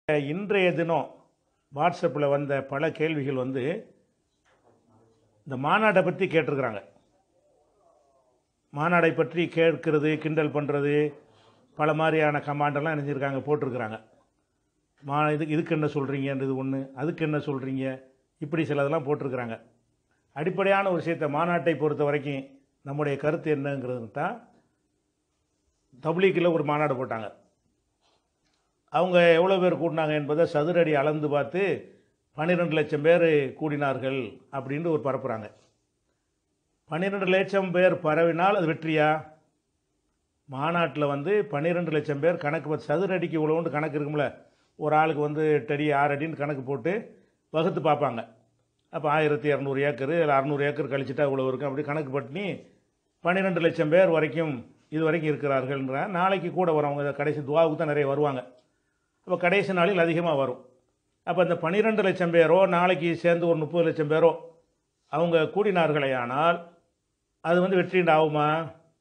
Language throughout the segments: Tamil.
இன்றைய தினம் வாட்ஸ்அப்பில் வந்த பல கேள்விகள் வந்து இந்த மாநாட்டை பற்றி கேட்டிருக்கிறாங்க மாநாடை பற்றி கேட்கிறது கிண்டல் பண்ணுறது பல மாதிரியான கமாண்டெல்லாம் நினைஞ்சிருக்காங்க போட்டிருக்கிறாங்க மா இதுக்கு இதுக்கு என்ன சொல்கிறீங்கன்றது ஒன்று அதுக்கு என்ன சொல்கிறீங்க இப்படி சிலதெல்லாம் போட்டிருக்கிறாங்க அடிப்படையான ஒரு விஷயத்தை மாநாட்டை பொறுத்த வரைக்கும் நம்முடைய கருத்து என்னங்கிறது தான் தப்லீக்கில் ஒரு மாநாடு போட்டாங்க அவங்க எவ்வளோ பேர் கூட்டினாங்க என்பதை சதுரடி அளந்து பார்த்து பன்னிரெண்டு லட்சம் பேர் கூடினார்கள் அப்படின்னு ஒரு பரப்புகிறாங்க பன்னிரெண்டு லட்சம் பேர் பரவினால் அது வெற்றியா மாநாட்டில் வந்து பன்னிரெண்டு லட்சம் பேர் கணக்கு பார்த்து சதுரடிக்கு இவ்வளோண்டு கணக்கு இருக்கும்ல ஒரு ஆளுக்கு வந்து எட்டு அடி ஆறு அடின்னு கணக்கு போட்டு வகுத்து பார்ப்பாங்க அப்போ ஆயிரத்தி இரநூறு ஏக்கர் இல்லை அறநூறு ஏக்கர் கழிச்சிட்டா இவ்வளோ இருக்கும் அப்படி கணக்கு பண்ணி பன்னிரெண்டு லட்சம் பேர் வரைக்கும் இது வரைக்கும் இருக்கிறார்கள்ன்ற நாளைக்கு கூட வரும் அவங்க கடைசி துவாவுக்கு தான் நிறைய வருவாங்க அப்போ கடைசி நாளில் அதிகமாக வரும் அப்போ அந்த பன்னிரெண்டு லட்சம் பேரோ நாளைக்கு சேர்ந்து ஒரு முப்பது லட்சம் பேரோ அவங்க கூடினார்களே ஆனால் அது வந்து வெற்றிண்டு ஆகுமா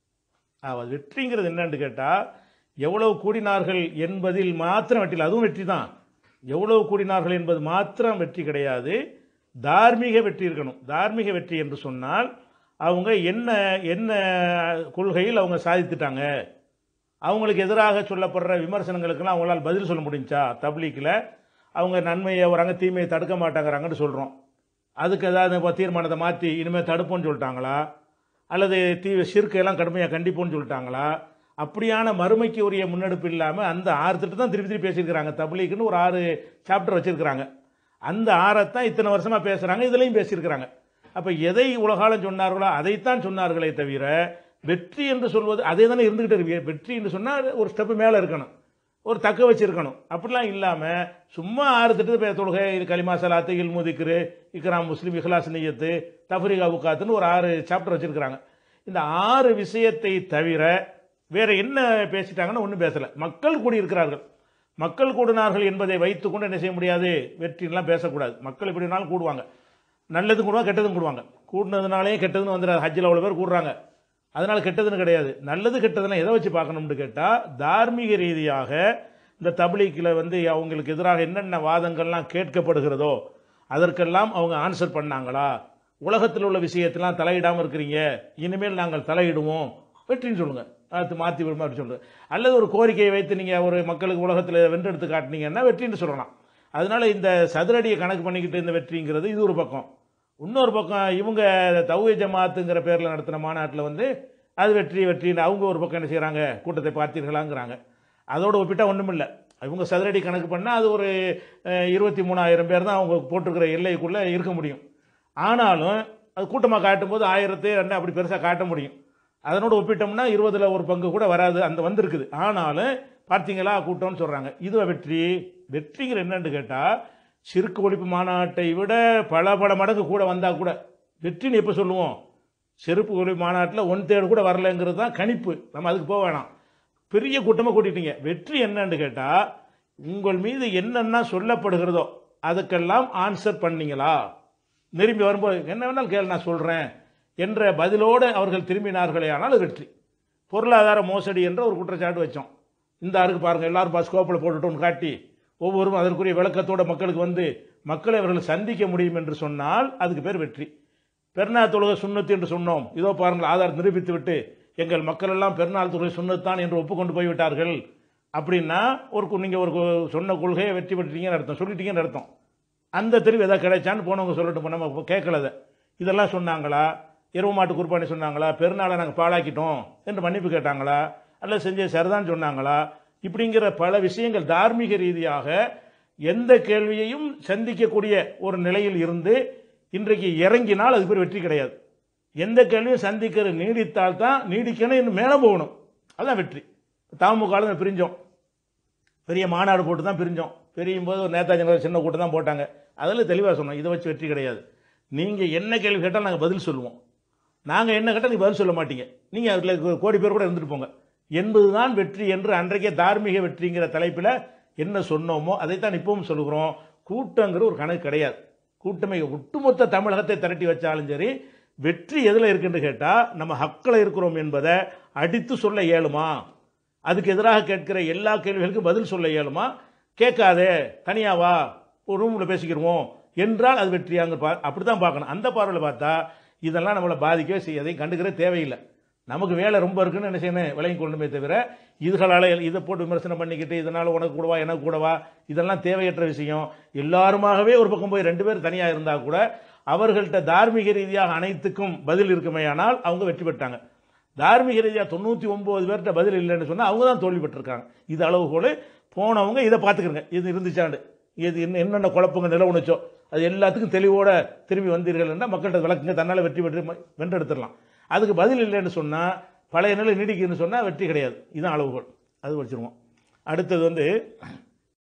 ஆகாது வெற்றிங்கிறது என்னன்னு கேட்டால் எவ்வளவு கூடினார்கள் என்பதில் மாத்திரம் வெற்றி இல்லை அதுவும் வெற்றி தான் எவ்வளவு கூடினார்கள் என்பது மாத்திரம் வெற்றி கிடையாது தார்மீக வெற்றி இருக்கணும் தார்மீக வெற்றி என்று சொன்னால் அவங்க என்ன என்ன கொள்கையில் அவங்க சாதித்துட்டாங்க அவங்களுக்கு எதிராக சொல்லப்படுற விமர்சனங்களுக்கெல்லாம் அவங்களால் பதில் சொல்ல முடிஞ்சா தப்லீக்கில் அவங்க நன்மையை வராங்க தீமையை தடுக்க மாட்டாங்கிறாங்கன்னு சொல்கிறோம் அதுக்கு ஏதாவது இப்போ தீர்மானத்தை மாற்றி இனிமேல் தடுப்போம்னு சொல்லிட்டாங்களா அல்லது தீ சிறுக்கையெல்லாம் கடுமையாக கண்டிப்போம்னு சொல்லிட்டாங்களா அப்படியான மறுமைக்கு உரிய முன்னெடுப்பு இல்லாமல் அந்த ஆறு திட்டம் தான் திருப்பி திருப்பி பேசியிருக்கிறாங்க தப்லீக்குன்னு ஒரு ஆறு சாப்டர் வச்சுருக்கிறாங்க அந்த ஆறைத்தான் இத்தனை வருஷமாக பேசுகிறாங்க இதுலேயும் பேசியிருக்கிறாங்க அப்போ எதை உலகாலம் சொன்னார்களோ அதைத்தான் சொன்னார்களே தவிர வெற்றி என்று சொல்வது அதே தானே இருந்துகிட்டு இருக்கு வெற்றி என்று சொன்னால் ஒரு ஸ்டெப்பு மேலே இருக்கணும் ஒரு தக்க வச்சிருக்கணும் அப்படிலாம் இல்லாமல் சும்மா ஆறு திட்டத்தை பே தொழுகை இது கலிமா சலாத்து இல்முதிக்ரு இக்ராம் முஸ்லீம் இஹ்லாஸ் நியத்து தஃப்ரீக் அபுகாத்துன்னு ஒரு ஆறு சாப்டர் வச்சிருக்கிறாங்க இந்த ஆறு விஷயத்தை தவிர வேற என்ன பேசிட்டாங்கன்னு ஒன்றும் பேசலை மக்கள் கூடியிருக்கிறார்கள் மக்கள் கூடினார்கள் என்பதை வைத்துக்கொண்டு என்ன செய்ய முடியாது வெற்றிலாம் பேசக்கூடாது மக்கள் எப்படி வேணாலும் கூடுவாங்க நல்லதும் கூடுவாங்க கெட்டதும் கூடுவாங்க கூடினதுனாலே கெட்டதுன்னு வந்துடாது ஹஜ்ஜில் அவ்வளோ பேர் கூடுறாங்க அதனால் கெட்டதுன்னு கிடையாது நல்லது கெட்டதுன்னா எதை வச்சு பார்க்கணும்னு கேட்டால் தார்மீக ரீதியாக இந்த தபிலிக்கில் வந்து அவங்களுக்கு எதிராக என்னென்ன வாதங்கள்லாம் கேட்கப்படுகிறதோ அதற்கெல்லாம் அவங்க ஆன்சர் பண்ணாங்களா உலகத்தில் உள்ள விஷயத்தெல்லாம் தலையிடாமல் இருக்கிறீங்க இனிமேல் நாங்கள் தலையிடுவோம் வெற்றின்னு சொல்லுங்கள் அது மாற்றி விடுமா அப்படி சொல்லுங்கள் அல்லது ஒரு கோரிக்கையை வைத்து நீங்கள் ஒரு மக்களுக்கு உலகத்தில் வென்றெடுத்து காட்டினீங்கன்னா வெற்றின்னு சொல்லலாம் அதனால இந்த சதுரடியை கணக்கு பண்ணிக்கிட்டு இந்த வெற்றிங்கிறது இது ஒரு பக்கம் இன்னொரு பக்கம் இவங்க தௌஹி ஜமாத்துங்கிற பேரில் நடத்தின மாநாட்டில் வந்து அது வெற்றி வெற்றின்னு அவங்க ஒரு பக்கம் என்ன செய்கிறாங்க கூட்டத்தை பார்த்தீர்களாங்கிறாங்க அதோடு ஒப்பிட்டா ஒன்றும் இல்லை இவங்க சதுரடி கணக்கு பண்ணால் அது ஒரு அஹ், இருபத்தி மூணாயிரம் பேர் தான் அவங்க போட்டிருக்கிற எல்லைக்குள்ளே இருக்க முடியும் ஆனாலும் அது கூட்டமாக காட்டும்போது ஆயிரத்து ரெண்டு அப்படி பெருசாக காட்ட முடியும் அதனோட ஒப்பிட்டோம்னா இருபதில் ஒரு பங்கு கூட வராது அந்த வந்திருக்குது ஆனாலும் பார்த்தீங்களா கூட்டம்னு சொல்கிறாங்க இதுவா வெற்றி வெற்றிங்கிற என்னன்னு கேட்டால் சிறுக்கு ஒழிப்பு மாநாட்டை விட பல பல மடங்கு கூட வந்தால் கூட வெற்றின்னு எப்போ சொல்லுவோம் செருப்பு ஒழிப்பு மாநாட்டில் ஒன் தேர்டு கூட வரலைங்கிறது தான் கணிப்பு நம்ம அதுக்கு போக வேணாம் பெரிய கூட்டமாக கூட்டிட்டீங்க வெற்றி என்னன்னு கேட்டால் உங்கள் மீது என்னென்ன சொல்லப்படுகிறதோ அதுக்கெல்லாம் ஆன்சர் பண்ணீங்களா திரும்பி வரும்போது என்ன வேணாலும் கேள் நான் சொல்கிறேன் என்ற பதிலோடு அவர்கள் திரும்பினார்களே ஆனால் அது வெற்றி பொருளாதார மோசடி என்ற ஒரு குற்றச்சாட்டு வச்சோம் இந்த ஆருக்கு பாருங்கள் எல்லாரும் பஸ் ஸ்கோப்பில் போட்டுட்டோன்னு காட்டி ஒவ்வொருவரும் அதற்குரிய விளக்கத்தோட மக்களுக்கு வந்து மக்களை அவர்கள் சந்திக்க முடியும் என்று சொன்னால் அதுக்கு பேர் வெற்றி பெருநாள் தொழுகை சுண்ணத்து என்று சொன்னோம் இதோ பாருங்கள் ஆதார் நிரூபித்து விட்டு எங்கள் மக்கள் எல்லாம் பெருநாள் தொழுகை சுண்ணத்தான் என்று ஒப்புக்கொண்டு போய்விட்டார்கள் அப்படின்னா ஒரு நீங்கள் ஒரு கொ- சொன்ன கொள்கையை வெற்றி பெற்றீங்கன்னு அர்த்தம் சொல்லிட்டீங்கன்னு அர்த்தம் அந்த தெளிவு எதாவது கிடைச்சான்னு போனவங்க சொல்லட்டும் நம்ம கேட்கலத இதெல்லாம் சொன்னாங்களா இரவு மாட்டு குர்பானி சொன்னாங்களா பெருநாளை நாங்கள் பாழாக்கிட்டோம் என்று மன்னிப்பு கேட்டாங்களா அல்ல செஞ்ச சரிதான் சொன்னாங்களா இப்படிங்கிற பல விஷயங்கள் தார்மீக ரீதியாக எந்த கேள்வியையும் சந்திக்கக்கூடிய ஒரு நிலையில் இருந்து இன்றைக்கு இறங்கினால் அது பேர் வெற்றி கிடையாது எந்த கேள்வியும் சந்திக்கிற நீடித்தால் தான் நீடிக்கணும் இன்னும் மேலே போகணும் அதுதான் வெற்றி தாமுக பிரிஞ்சோம் பெரிய மாநாடு போட்டு தான் பிரிஞ்சோம் பிரியும் போது ஒரு நேதாஜி நகர் சின்ன கூட்டம் தான் போட்டாங்க அதில் தெளிவாக சொன்னோம் இதை வச்சு வெற்றி கிடையாது நீங்கள் என்ன கேள்வி கேட்டாலும் நாங்கள் பதில் சொல்லுவோம் நாங்கள் என்ன கேட்டால் நீ பதில் சொல்ல மாட்டீங்க நீங்கள் அதில் கோடி பேர் கூட இருந்துட்டு போங்க என்பதுதான் வெற்றி என்று அன்றைக்கே தார்மீக வெற்றிங்கிற தலைப்பில் என்ன சொன்னோமோ அதைத்தான் இப்பவும் சொல்லுகிறோம் கூட்டங்கிற ஒரு கணக்கு கிடையாது கூட்டமை ஒட்டுமொத்த தமிழகத்தை திரட்டி வச்சாலும் சரி வெற்றி எதில் இருக்குன்னு கேட்டால் நம்ம ஹக்கில் இருக்கிறோம் என்பதை அடித்து சொல்ல இயலுமா அதுக்கு எதிராக கேட்கிற எல்லா கேள்விகளுக்கும் பதில் சொல்ல இயலுமா கேட்காதே தனியா வா ஒரு ரூமில் பேசிக்கிருவோம் என்றால் அது வெற்றியாங்க பா அப்படி தான் பார்க்கணும் அந்த பார்வையில் பார்த்தா இதெல்லாம் நம்மளை பாதிக்கவே செய்ய எதையும் கண்டுக்கிற தேவையில்லை நமக்கு வேலை ரொம்ப இருக்குன்னு என்ன செய்யணும் விலகி கொண்டுமே தவிர இதுகளால் இதை போட்டு விமர்சனம் பண்ணிக்கிட்டு இதனால் உனக்கு கூடவா எனக்கு கூடவா இதெல்லாம் தேவையற்ற விஷயம் எல்லாருமாகவே ஒரு பக்கம் போய் ரெண்டு பேர் தனியாக இருந்தால் கூட அவர்கள்ட்ட தார்மீக ரீதியாக அனைத்துக்கும் பதில் இருக்குமேயானால் அவங்க வெற்றி பெற்றாங்க தார்மீக ரீதியாக தொண்ணூற்றி ஒம்பது பேர்கிட்ட பதில் இல்லைன்னு சொன்னால் அவங்க தான் தோல்வி பெற்றிருக்காங்க இது அளவுகோல் போனவங்க இதை பார்த்துக்கிறங்க இது இருந்துச்சாண்டு இது என்ன என்னென்ன குழப்பங்க நிலவுனுச்சோ அது எல்லாத்துக்கும் தெளிவோட திரும்பி வந்தீர்கள் என்றால் மக்கள்கிட்ட விளக்குங்க தன்னால் வெற்றி பெற்று ம- வென்றெடுத்துடலாம் அதுக்கு பதில் இல்லைன்னு சொன்னால் பழைய நிலை நீடிக்குதுன்னு சொன்னால் வெற்றி கிடையாது இதுதான் அளவுகோல் அது வச்சுருவோம் அடுத்தது வந்து